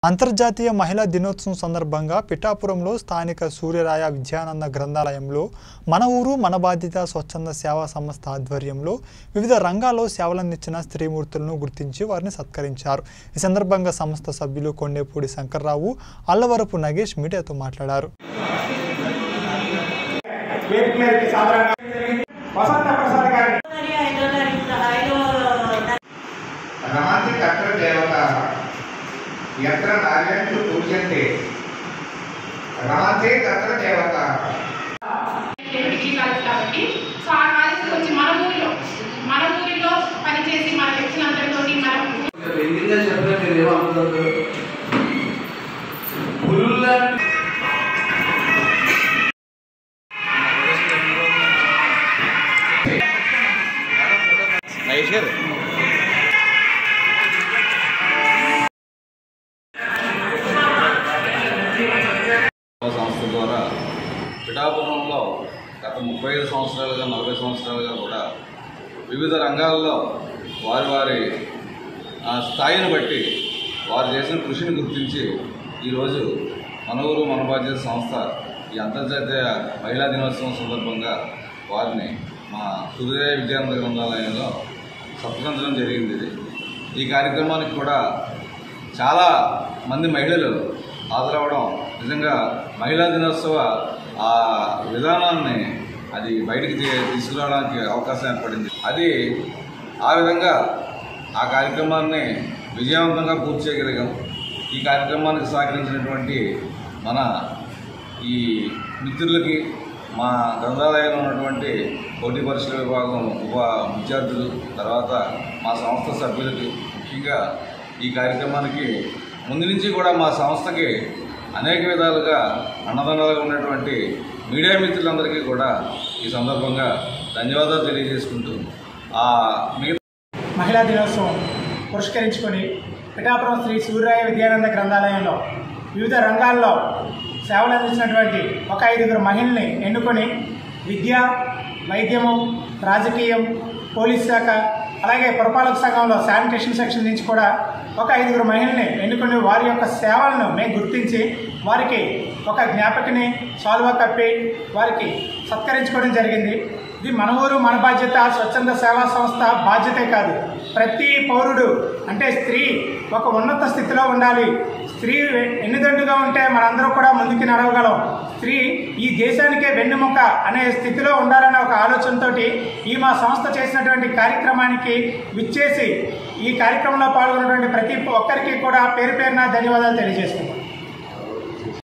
అంతర్జాతీయ మహిళా దినోత్సవం సందర్భంగా పిఠాపురంలో స్థానిక సూర్యరాయ విద్యానంద గ్రంథాలయంలో మన ఊరు మన బాధ్యత స్వచ్ఛంద సేవా సంస్థ ఆధ్వర్యంలో వివిధ రంగాల్లో సేవలందించిన స్త్రీమూర్తులను గుర్తించి వారిని సత్కరించారు ఈ సందర్భంగా సంస్థ సభ్యులు కొండేపూడి శంకర్రావు అల్లవరపు నగేష్ మీడియాతో మాట్లాడారు వేదిక మీదకి సాధారణంగా వసంత ప్రసాద్ గారిని ఐదో తారీఖు ఐదో రమాంతి కర్త దేవత యత్ర నార్యంతు పూజ్యంతే రమాంతే కర్త దేవత డిగ్రీ కాలేజ్ కాబట్టి సో ఆ కాలేజ్కి వచ్చి మన ఊరిలో మన ఊరిలో పనిచేసి మనకి ఇచ్చినంతటితోటి మనం ఎందుకంటే చెప్పిన మీరు ఏమనుకుంటారు పులుల్లా సంస్థ ద్వారా పిఠాపురంలో గత ముప్పై ఐదు సంవత్సరాలుగా నలభై సంవత్సరాలుగా కూడా వివిధ రంగాల్లో వారి వారి ఆ, స్థాయిని బట్టి వారు చేసిన కృషిని గుర్తించి ఈరోజు మన ఊరు మన బాధ్యత సంస్థ ఈ అంతర్జాతీయ మహిళా దినోత్సవం సందర్భంగా వారిని మా సూర్య విద్యానంద గ్రంథాలయంలో సత్కరించడం జరిగింది ఇది ఈ కార్యక్రమానికి కూడా చాలా మంది మహిళలు హాజరవడం నిజంగా మహిళా దినోత్సవ ఆ విధానాన్ని అది బయటికి తీ- తీసుకురావడానికి అవకాశం ఏర్పడింది అది ఆ విధంగా ఆ కార్యక్రమాన్ని విజయవంతంగా పూర్తి చేయగలిగాం ఈ కార్యక్రమానికి సహకరించినటువంటి మన ఈ మిత్రులకి మా గ్రంథాలయంలో ఉన్నటువంటి పోటీ పరీక్షల విభాగం ఉప విద్యార్థులు తర్వాత మా సంస్థ సభ్యులకి ముఖ్యంగా ఈ కార్యక్రమానికి ముందు నుంచి కూడా మా సంస్థకి అనేక విధాలుగా అన్నదండలుగా ఉన్నటువంటి మీడియా మిత్రులందరికీ కూడా ఈ సందర్భంగా ధన్యవాదాలు తెలియజేసుకుంటూ ఆ మిగతా మహిళా దినోత్సవం పురస్కరించుకొని పిఠాపురం శ్రీ సూర్యరాయ విద్యానంద గ్రంథాలయంలో వివిధ రంగాల్లో సేవలు అందించినటువంటి ఒక ఐదుగురు మహిళల్ని ఎన్నుకొని విద్య వైద్యము రాజకీయం పోలీస్ శాఖ అలాగే పురపాలక సంఘంలో శానిటేషన్ సెక్షన్ నుంచి కూడా ఒక ఐదుగురు మహిళల్ని ఎన్నుకొని వారి యొక్క సేవలను మేము గుర్తించి వారికి ఒక జ్ఞాపకని సాల్వా కప్పి వారికి సత్కరించుకోవడం జరిగింది ఇది మన ఊరు మన బాధ్యత స్వచ్ఛంద సేవా సంస్థ బాధ్యతే కాదు ప్రతి పౌరుడు అంటే స్త్రీ ఒక ఉన్నత స్థితిలో ఉండాలి స్త్రీ ఎన్నిదండుగా ఉంటే మనందరం కూడా ముందుకు నడవగలం స్త్రీ ఈ దేశానికే వెన్నెముక అనే స్థితిలో ఉండాలనే ఒక ఆలోచనతోటి ఈ మా సంస్థ చేసినటువంటి కార్యక్రమానికి విచ్చేసి ఈ కార్యక్రమంలో పాల్గొన్నటువంటి ప్రతి ఒక్కరికి కూడా పేరు పేరున ధన్యవాదాలు తెలియజేస్తున్నాం